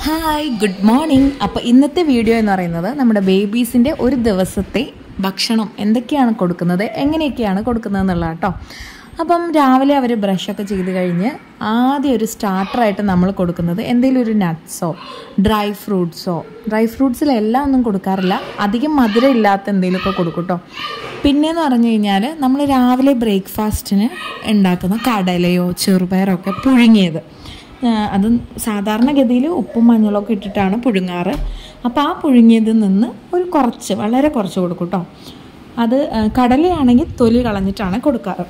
hi good morning അപ്പോൾ ഇന്നത്തെ video എന്ന് പറയുന്നത് നമ്മുടെ ബേബീസിൻ്റെ ഒരു ദിവസത്തെ ഭക്ഷണം എന്തൊക്കെയാണ് കൊടുക്കുന്നത് എങ്ങനെയൊക്കെയാണ് കൊടുക്കുന്നത് എന്നുള്ള കേട്ടോ അപ്പം രാവിലെ അവർ ബ്രഷൊക്കെ ചെയ്ത് കഴിഞ്ഞ് ആദ്യം ഒരു സ്റ്റാർട്ടറായിട്ട് നമ്മൾ കൊടുക്കുന്നത് എന്തെങ്കിലും ഒരു നട്ട്സോ ഡ്രൈ ഫ്രൂട്ട്സോ ഡ്രൈ ഫ്രൂട്ട്സിലെല്ലാം ഒന്നും കൊടുക്കാറില്ല അധികം മധുരം ഇല്ലാത്ത എന്തെങ്കിലുമൊക്കെ കൊടുക്കും കേട്ടോ പിന്നെയെന്ന് പറഞ്ഞു കഴിഞ്ഞാൽ നമ്മൾ രാവിലെ ബ്രേക്ക്ഫാസ്റ്റിന് ഉണ്ടാക്കുന്ന കടലയോ ചെറുപയറോ ഒക്കെ പുഴുങ്ങിയത് അത് സാധാരണഗതിയിൽ ഉപ്പും മഞ്ഞളൊക്കെ ഇട്ടിട്ടാണ് പുഴുങ്ങാറ് അപ്പോൾ ആ പുഴുങ്ങിയതിൽ നിന്ന് ഒരു കുറച്ച് വളരെ കുറച്ച് കൊടുക്കും കേട്ടോ അത് കടലയാണെങ്കിൽ തൊലി കളഞ്ഞിട്ടാണ് കൊടുക്കാറ്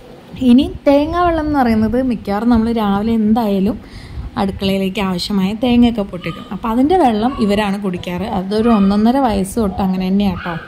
ഇനി തേങ്ങാ വെള്ളം എന്ന് പറയുന്നത് മിക്കവാറും നമ്മൾ രാവിലെ എന്തായാലും അടുക്കളയിലേക്ക് ആവശ്യമായ തേങ്ങയൊക്കെ പൊട്ടിക്കും അപ്പോൾ അതിൻ്റെ വെള്ളം ഇവരാണ് കുടിക്കാറ് അതൊരു ഒന്നൊന്നര വയസ്സ് തൊട്ട് അങ്ങനെ തന്നെയാണ് കേട്ടോ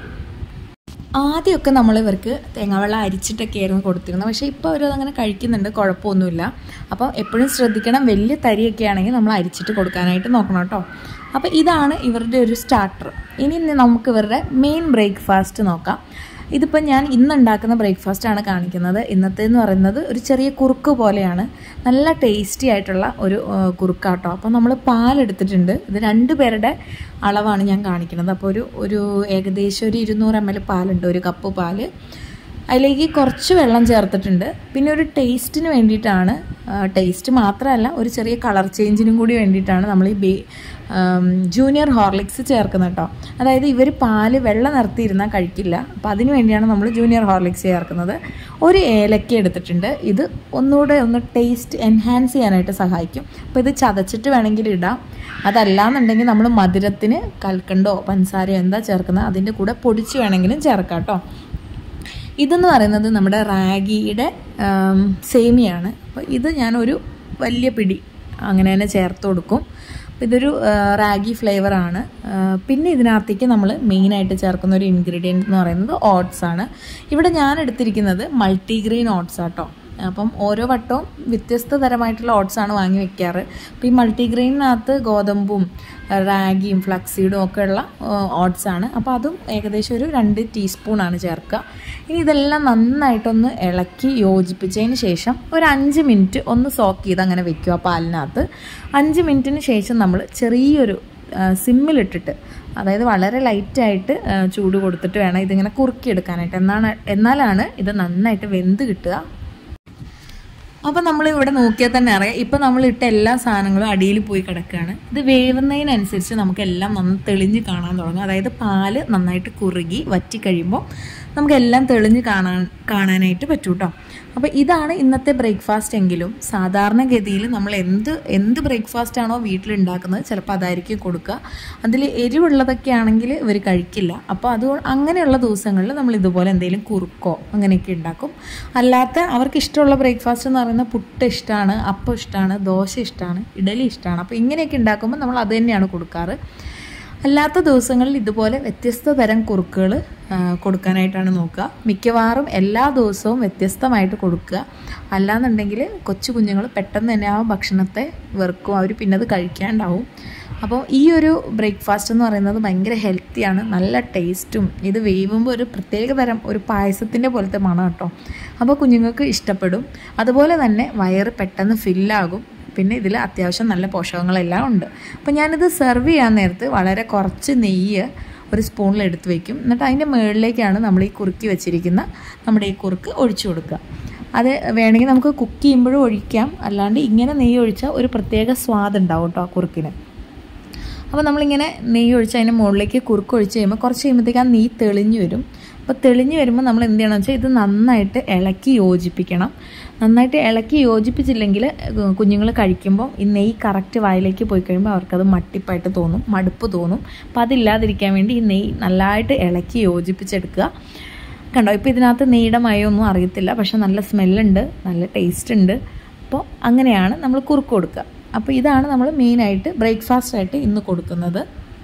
ആദ്യമൊക്കെ നമ്മൾ ഇവർക്ക് തേങ്ങാവെള്ളം അരിച്ചിട്ടൊക്കെ ആയിരുന്നു കൊടുത്തിരുന്നത് പക്ഷേ ഇപ്പോൾ അവരതങ്ങനെ കഴിക്കുന്നുണ്ട് കുഴപ്പമൊന്നുമില്ല അപ്പോൾ എപ്പോഴും ശ്രദ്ധിക്കണം വലിയ തരിയൊക്കെ ആണെങ്കിൽ നമ്മൾ അരിച്ചിട്ട് കൊടുക്കാനായിട്ട് നോക്കണം കേട്ടോ അപ്പോൾ ഇതാണ് ഇവരുടെ ഒരു സ്റ്റാർട്ടർ ഇനി നമുക്ക് ഇവരുടെ മെയിൻ ബ്രേക്ക്ഫാസ്റ്റ് നോക്കാം ഇതിപ്പോൾ ഞാൻ ഇന്ന് ഉണ്ടാക്കുന്ന ബ്രേക്ക്ഫാസ്റ്റ് ആണ് കാണിക്കുന്നത് ഇന്നത്തെ എന്ന് പറയുന്നത് ഒരു ചെറിയ കുറുക്ക് പോലെയാണ് നല്ല ടേസ്റ്റി ആയിട്ടുള്ള ഒരു കുറുക്കാട്ടോ അപ്പോൾ നമ്മൾ പാലെടുത്തിട്ടുണ്ട് ഇത് രണ്ട് പേരുടെ അളവാണ് ഞാൻ കാണിക്കുന്നത് അപ്പോൾ ഒരു ഒരു ഏകദേശം ഒരു ഇരുന്നൂറ് എം എൽ പാലുണ്ട് ഒരു കപ്പ് പാല് അതിലേക്ക് കുറച്ച് വെള്ളം ചേർത്തിട്ടുണ്ട് പിന്നെ ഒരു ടേസ്റ്റിന് വേണ്ടിയിട്ടാണ് ടേസ്റ്റ് മാത്രമല്ല ഒരു ചെറിയ കളർ ചേഞ്ചിനും കൂടി വേണ്ടിയിട്ടാണ് നമ്മൾ ഈ ബേ ജൂനിയർ ഹോർലിക്സ് ചേർക്കുന്നത് കേട്ടോ അതായത് ഇവർ പാല് വെള്ളം നിർത്തിയിരുന്നാൽ കഴിക്കില്ല അപ്പോൾ അതിന് വേണ്ടിയാണ് നമ്മൾ ജൂനിയർ ഹോർലിക്സ് ചേർക്കുന്നത് ഒരു ഏലക്ക എടുത്തിട്ടുണ്ട് ഇത് ഒന്നുകൂടെ ഒന്ന് ടേസ്റ്റ് എൻഹാൻസ് ചെയ്യാനായിട്ട് സഹായിക്കും അപ്പോൾ ഇത് ചതച്ചിട്ട് വേണമെങ്കിൽ ഇടാം അതല്ലാന്നുണ്ടെങ്കിൽ നമ്മൾ മധുരത്തിന് കൽക്കണ്ടോ പഞ്ചസാരയോ എന്താ ചേർക്കുന്നത് അതിൻ്റെ കൂടെ പൊടിച്ച് വേണമെങ്കിലും ചേർക്കാം കേട്ടോ ഇതെന്ന് പറയുന്നത് നമ്മുടെ റാഗിയുടെ സേമിയാണ് അപ്പോൾ ഇത് ഞാനൊരു വലിയ പിടി അങ്ങനെ തന്നെ ചേർത്ത് കൊടുക്കും അപ്പോൾ ഇതൊരു റാഗി ഫ്ലേവറാണ് പിന്നെ ഇതിനകത്തേക്ക് നമ്മൾ മെയിനായിട്ട് ചേർക്കുന്ന ഒരു ഇൻഗ്രീഡിയൻറ്റ് എന്ന് പറയുന്നത് ഓട്സ് ആണ് ഇവിടെ ഞാൻ എടുത്തിരിക്കുന്നത് മൾട്ടിഗ്രെയിൻ ഓട്സ് ആട്ടോ അപ്പം ഓരോ വട്ടവും വ്യത്യസ്ത തരമായിട്ടുള്ള ഓട്സാണ് വാങ്ങി വെക്കാറ് അപ്പോൾ ഈ മൾട്ടിഗ്രെയിനകത്ത് ഗോതമ്പും റാഗിയും ഫ്ലക്സീഡും ഒക്കെ ഉള്ള ഓട്സാണ് അപ്പോൾ അതും ഏകദേശം ഒരു രണ്ട് ടീസ്പൂണാണ് ചേർക്കുക ഇനി ഇതെല്ലാം നന്നായിട്ടൊന്ന് ഇളക്കി യോജിപ്പിച്ചതിന് ശേഷം ഒരു അഞ്ച് മിനിറ്റ് ഒന്ന് സോക്ക് ചെയ്ത് അങ്ങനെ വെക്കുക പാലിനകത്ത് അഞ്ച് മിനിറ്റിന് ശേഷം നമ്മൾ ചെറിയൊരു സിമ്മിലിട്ടിട്ട് അതായത് വളരെ ലൈറ്റായിട്ട് ചൂട് കൊടുത്തിട്ട് വേണം ഇതിങ്ങനെ കുറുക്കിയെടുക്കാനായിട്ട് എന്നാണ് എന്നാലാണ് ഇത് നന്നായിട്ട് വെന്ത് കിട്ടുക അപ്പോൾ നമ്മൾ ഇവിടെ നോക്കിയാൽ തന്നെ അറിയാം ഇപ്പം നമ്മൾ ഇട്ട എല്ലാ സാധനങ്ങളും അടിയിൽ പോയി കിടക്കുകയാണ് ഇത് വേവുന്നതിനനുസരിച്ച് നമുക്ക് എല്ലാം നന്ന് തെളിഞ്ഞ് കാണാൻ തുടങ്ങും അതായത് പാല് നന്നായിട്ട് കുറുകി വറ്റി കഴിയുമ്പോൾ നമുക്കെല്ലാം തെളിഞ്ഞ് കാണാൻ കാണാനായിട്ട് പറ്റും കേട്ടോ അപ്പോൾ ഇതാണ് ഇന്നത്തെ ബ്രേക്ക്ഫാസ്റ്റ് എങ്കിലും സാധാരണഗതിയിൽ നമ്മൾ എന്ത് എന്ത് ബ്രേക്ക്ഫാസ്റ്റ് ആണോ വീട്ടിലുണ്ടാക്കുന്നത് ചിലപ്പോൾ അതായിരിക്കും കൊടുക്കുക അതിൽ എരിവുള്ളതൊക്കെ ആണെങ്കിൽ ഇവർ കഴിക്കില്ല അപ്പോൾ അത് അങ്ങനെയുള്ള ദിവസങ്ങളിൽ നമ്മൾ ഇതുപോലെ എന്തെങ്കിലും കുറുക്കോ അങ്ങനെയൊക്കെ ഉണ്ടാക്കും അല്ലാത്ത അവർക്ക് ഇഷ്ടമുള്ള ബ്രേക്ക്ഫാസ്റ്റ് എന്ന് പറയുന്നത് പുട്ട് ഇഷ്ടമാണ് അപ്പം ഇഷ്ടമാണ് ദോശ ഇഷ്ടമാണ് ഇഡലി ഇഷ്ടമാണ് അപ്പോൾ ഇങ്ങനെയൊക്കെ ഉണ്ടാക്കുമ്പോൾ നമ്മൾ അത് തന്നെയാണ് കൊടുക്കാറ് അല്ലാത്ത ദിവസങ്ങളിൽ ഇതുപോലെ വ്യത്യസ്ത തരം കുറുക്കുകൾ കൊടുക്കാനായിട്ടാണ് നോക്കുക മിക്കവാറും എല്ലാ ദിവസവും വ്യത്യസ്തമായിട്ട് കൊടുക്കുക അല്ലാന്നുണ്ടെങ്കിൽ കൊച്ചു കുഞ്ഞുങ്ങൾ പെട്ടെന്ന് തന്നെ ആ ഭക്ഷണത്തെ വെറുക്കും അവർ പിന്നെ അത് കഴിക്കാണ്ടാവും അപ്പോൾ ഈ ഒരു ബ്രേക്ക്ഫാസ്റ്റ് എന്ന് പറയുന്നത് ഭയങ്കര ഹെൽത്തിയാണ് നല്ല ടേസ്റ്റും ഇത് വേവുമ്പോൾ ഒരു പ്രത്യേക തരം ഒരു പായസത്തിൻ്റെ പോലത്തെ മണം കേട്ടോ അപ്പോൾ കുഞ്ഞുങ്ങൾക്ക് ഇഷ്ടപ്പെടും അതുപോലെ തന്നെ വയറ് പെട്ടെന്ന് ഫില്ലാകും പിന്നെ ഇതിൽ അത്യാവശ്യം നല്ല പോഷകങ്ങളെല്ലാം ഉണ്ട് അപ്പോൾ ഞാനിത് സെർവ് ചെയ്യാൻ നേരത്ത് വളരെ കുറച്ച് നെയ്യ് ഒരു സ്പൂണിൽ എടുത്ത് വയ്ക്കും എന്നിട്ട് അതിൻ്റെ മുകളിലേക്കാണ് നമ്മൾ ഈ കുറുക്കി വെച്ചിരിക്കുന്ന നമ്മുടെ ഈ കുറുക്ക് ഒഴിച്ചു കൊടുക്കുക അത് വേണമെങ്കിൽ നമുക്ക് കുക്ക് ചെയ്യുമ്പോഴും ഒഴിക്കാം അല്ലാണ്ട് ഇങ്ങനെ നെയ്യ് ഒഴിച്ചാൽ ഒരു പ്രത്യേക സ്വാദ് ഉണ്ടാവും കേട്ടോ ആ കുറുക്കിന് അപ്പോൾ നമ്മളിങ്ങനെ നെയ്യ് ഒഴിച്ച് അതിൻ്റെ മുകളിലേക്ക് കുറുക്ക് ഒഴിച്ച് കഴിയുമ്പോൾ കുറച്ച് കഴിയുമ്പോഴത്തേക്ക് ആ നെയ്യ് തെളിഞ്ഞു വരും അപ്പോൾ തെളിഞ്ഞു വരുമ്പോൾ നമ്മൾ എന്ത് ചെയ്യണമെന്ന് വെച്ചാൽ ഇത് നന്നായിട്ട് ഇളക്കി യോജിപ്പിക്കണം നന്നായിട്ട് ഇളക്കി യോജിപ്പിച്ചില്ലെങ്കിൽ കുഞ്ഞുങ്ങൾ കഴിക്കുമ്പോൾ ഈ നെയ്യ് കറക്റ്റ് വായിലേക്ക് പോയി കഴിയുമ്പോൾ അവർക്കത് മട്ടിപ്പായിട്ട് തോന്നും മടുപ്പ് തോന്നും അപ്പോൾ അതില്ലാതിരിക്കാൻ വേണ്ടി ഈ നെയ്യ് നല്ലതായിട്ട് ഇളക്കി യോജിപ്പിച്ചെടുക്കുക കണ്ടോ ഇപ്പോൾ ഇതിനകത്ത് നെയ്യുടെ മയമൊന്നും അറിയത്തില്ല പക്ഷെ നല്ല സ്മെല്ലുണ്ട് നല്ല ടേസ്റ്റ് ഉണ്ട് അപ്പോൾ അങ്ങനെയാണ് നമ്മൾ കുറുക്ക് കൊടുക്കുക അപ്പോൾ ഇതാണ് നമ്മൾ മെയിനായിട്ട് ബ്രേക്ക്ഫാസ്റ്റ് ആയിട്ട് ഇന്ന് കൊടുക്കുന്നത്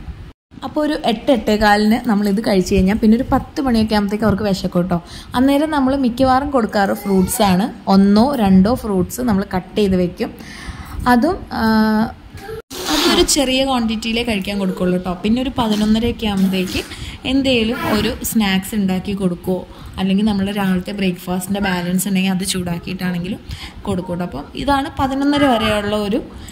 അപ്പോൾ ഒരു എട്ട് എട്ടേകാലിന് നമ്മളിത് കഴിച്ച് കഴിഞ്ഞാൽ പിന്നെ ഒരു പത്ത് മണിയൊക്കെ ആകുമ്പോഴത്തേക്ക് അവർക്ക് വിശക്കും കേട്ടോ അന്നേരം നമ്മൾ മിക്കവാറും കൊടുക്കാറ് ഫ്രൂട്ട്സ് ആണ് ഒന്നോ രണ്ടോ ഫ്രൂട്ട്സ് നമ്മൾ കട്ട് ചെയ്ത് വെക്കും അതും അതൊരു ചെറിയ ക്വാണ്ടിറ്റിയിലേ കഴിക്കാൻ കൊടുക്കുള്ളൂ കേട്ടോ പിന്നെ ഒരു പതിനൊന്നരയൊക്കെ ആകുമ്പോഴത്തേക്ക് എന്തെങ്കിലും ഒരു സ്നാക്സ് ഉണ്ടാക്കി കൊടുക്കുമോ അല്ലെങ്കിൽ നമ്മൾ രാവിലത്തെ ബ്രേക്ക്ഫാസ്റ്റിൻ്റെ ബാലൻസ് ഉണ്ടെങ്കിൽ അത് ചൂടാക്കിയിട്ടാണെങ്കിലും കൊടുക്കും കേട്ടോ അപ്പം ഇതാണ് പതിനൊന്നര വരെയുള്ള ഒരു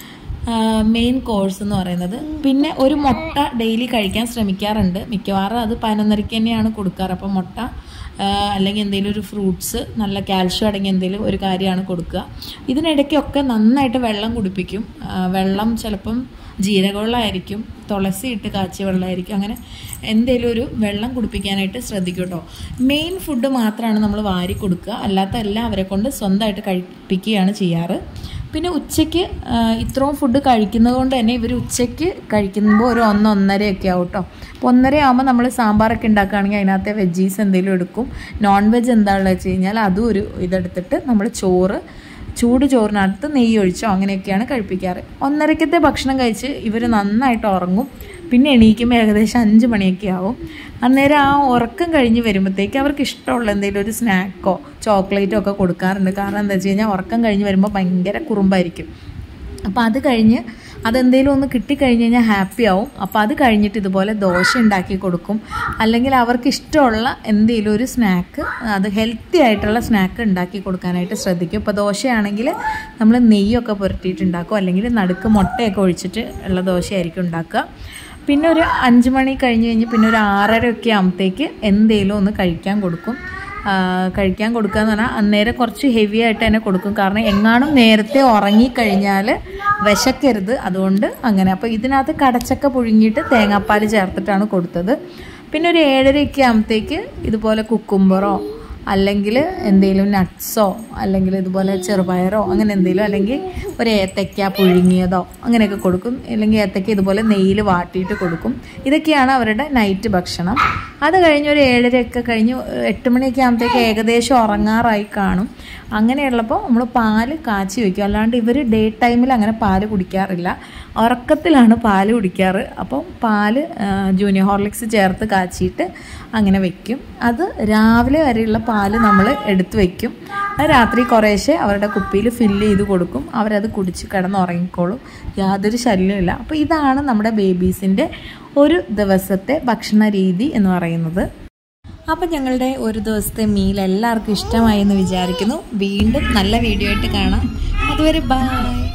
മെയിൻ കോഴ്സ് എന്ന് പറയുന്നത് പിന്നെ ഒരു മുട്ട ഡെയിലി കഴിക്കാൻ ശ്രമിക്കാറുണ്ട് മിക്കവാറും അത് പതിനൊന്നരയ്ക്ക് തന്നെയാണ് കൊടുക്കാറ് അപ്പം മുട്ട ആ, അല്ലെങ്കിൽ എന്തെങ്കിലും ഒരു ഫ്രൂട്ട്സ് നല്ല കാൽഷ്യം അടങ്ങിയ എന്തെങ്കിലും ഒരു കാര്യമാണ് കൊടുക്കുക ഇതിനിടയ്ക്കൊക്കെ നന്നായിട്ട് വെള്ളം കുടിപ്പിക്കും ആ, വെള്ളം ചിലപ്പം ജീരകവെള്ളമായിരിക്കും തുളസി ഇട്ട് കാച്ചിയ വെള്ളമായിരിക്കും അങ്ങനെ എന്തെങ്കിലും ഒരു വെള്ളം കുടിപ്പിക്കാനായിട്ട് ശ്രദ്ധിക്കും കേട്ടോ മെയിൻ ഫുഡ് മാത്രമാണ് നമ്മൾ വാരി കൊടുക്കുക അല്ലാത്ത എല്ലാം അവരെ കൊണ്ട് സ്വന്തമായിട്ട് കഴിപ്പിക്കുകയാണ് ചെയ്യാറ് പിന്നെ ഉച്ചയ്ക്ക് ആ, ഇത്രയും ഫുഡ് കഴിക്കുന്നത് കൊണ്ട് തന്നെ ഇവർ ഉച്ചയ്ക്ക് കഴിക്കുമ്പോൾ ഒരു ഒന്ന് ഒന്നരയൊക്കെ ആവും കേട്ടോ അപ്പോൾ ഒന്നര ആകുമ്പോൾ നമ്മൾ സാമ്പാറൊക്കെ ഉണ്ടാക്കുകയാണെങ്കിൽ അതിനകത്തെ വെജീസ് എന്തെങ്കിലും എടുക്കും നോൺ വെജ് എന്താണെന്ന് വെച്ച് കഴിഞ്ഞാൽ അതും ഒരു ഇതെടുത്തിട്ട് നമ്മൾ ചോറ് ചൂട് ചോറിനകത്ത് നെയ്യ് ഒഴിച്ചോ അങ്ങനെയൊക്കെയാണ് കഴിപ്പിക്കാറ് ഒന്നരക്കത്തെ ഭക്ഷണം കഴിച്ച് ഇവർ നന്നായിട്ട് ഉറങ്ങും പിന്നെ എണീക്കുമ്പോൾ ഏകദേശം അഞ്ച് മണിയൊക്കെ ആവും അന്നേരം ആ ഉറക്കം കഴിഞ്ഞ് വരുമ്പോഴത്തേക്ക് അവർക്ക് ഇഷ്ടമുള്ള എന്തെങ്കിലും ഒരു സ്നാക്കോ ചോക്ലേറ്റോ ഒക്കെ കൊടുക്കാറുണ്ട് കാരണം എന്താ വെച്ച് കഴിഞ്ഞാൽ ഉറക്കം കഴിഞ്ഞ് വരുമ്പോൾ ഭയങ്കര കുറുമ്പായിരിക്കും അപ്പോൾ അത് കഴിഞ്ഞ് അതെന്തെങ്കിലും ഒന്ന് കിട്ടിക്കഴിഞ്ഞ് കഴിഞ്ഞാൽ ഹാപ്പി ആവും അപ്പോൾ അത് കഴിഞ്ഞിട്ട് ഇതുപോലെ ദോശ ഉണ്ടാക്കി കൊടുക്കും അല്ലെങ്കിൽ അവർക്ക് ഇഷ്ടമുള്ള എന്തെങ്കിലും ഒരു സ്നാക്ക് അത് ഹെൽത്തി ആയിട്ടുള്ള സ്നാക്ക് ഉണ്ടാക്കി കൊടുക്കാനായിട്ട് ശ്രദ്ധിക്കും ഇപ്പോൾ ദോശയാണെങ്കിൽ നമ്മൾ നെയ്യൊക്കെ പുരട്ടിയിട്ടുണ്ടാക്കും അല്ലെങ്കിൽ നടുക്ക് മുട്ടയൊക്കെ ഒഴിച്ചിട്ട് ഉള്ള ദോശയായിരിക്കും ഉണ്ടാക്കുക പിന്നെ ഒരു അഞ്ച് മണി കഴിഞ്ഞ് കഴിഞ്ഞ് പിന്നെ ഒരു ആറര ഒക്കെ ആകുമ്പോഴത്തേക്ക് എന്തെങ്കിലും ഒന്ന് കഴിക്കാൻ കൊടുക്കും ആ, കഴിക്കാൻ കൊടുക്കുക എന്ന് പറഞ്ഞാൽ അന്നേരം കുറച്ച് ഹെവി ആയിട്ട് തന്നെ കൊടുക്കും കാരണം എങ്ങാനും നേരത്തെ ഉറങ്ങിക്കഴിഞ്ഞാൽ വിശക്കരുത് അതുകൊണ്ട് അങ്ങനെ അപ്പോൾ ഇതിനകത്ത് കടച്ചക്ക പുഴുങ്ങിയിട്ട് തേങ്ങാപ്പാൽ ചേർത്തിട്ടാണ് കൊടുത്തത് പിന്നെ ഒരു ഏഴരയൊക്കെ ആകുമ്പോഴത്തേക്ക് ഇതുപോലെ കുക്കുംബറോ അല്ലെങ്കിൽ എന്തെങ്കിലും നട്ട്സോ അല്ലെങ്കിൽ ഇതുപോലെ ചെറുപയറോ അങ്ങനെ എന്തെങ്കിലും അല്ലെങ്കിൽ ഒരു ഏത്തയ്ക്ക പുഴുങ്ങിയതോ അങ്ങനെയൊക്കെ കൊടുക്കും അല്ലെങ്കിൽ ഏത്തയ്ക്ക ഇതുപോലെ നെയ്യിൽ വാട്ടിയിട്ട് കൊടുക്കും ഇതൊക്കെയാണ് അവരുടെ നൈറ്റ് ഭക്ഷണം അത് കഴിഞ്ഞ് ഒരു ഏഴരയൊക്കെ കഴിഞ്ഞ് എട്ട് മണിയൊക്കെ ആകുമ്പോഴത്തേക്ക് ഏകദേശം ഉറങ്ങാറായി കാണും അങ്ങനെയുള്ളപ്പോൾ നമ്മൾ പാല് കാച്ചി വയ്ക്കും അല്ലാണ്ട് ഇവർ ഡേ ടൈമിൽ അങ്ങനെ പാല് കുടിക്കാറില്ല ഉറക്കത്തിലാണ് പാല് കുടിക്കാറ് അപ്പം പാല് ആ, ജൂനിയർ ഹോർലിക്സ് ചേർത്ത് കാച്ചിയിട്ട് അങ്ങനെ വെക്കും അത് രാവിലെ വരെയുള്ള പാല് നമ്മൾ എടുത്ത് വെക്കും അത് രാത്രി കുറേശ്ശെ അവരുടെ കുപ്പിയിൽ ഫില്ല് ചെയ്ത് കൊടുക്കും അവരത് കുടിച്ച് കിടന്നുറങ്ങിക്കോളും യാതൊരു ശല്യമില്ല അപ്പോൾ ഇതാണ് നമ്മുടെ ബേബീസിൻ്റെ ഒരു ദിവസത്തെ ഭക്ഷണ രീതി എന്ന് പറയുന്നത് അപ്പം ഞങ്ങളുടെ ഒരു ദിവസത്തെ മീൽ എല്ലാവർക്കും ഇഷ്ടമായി എന്ന് വിചാരിക്കുന്നു വീണ്ടും നല്ല വീഡിയോ ആയിട്ട് കാണാം അതുവരെ ബൈ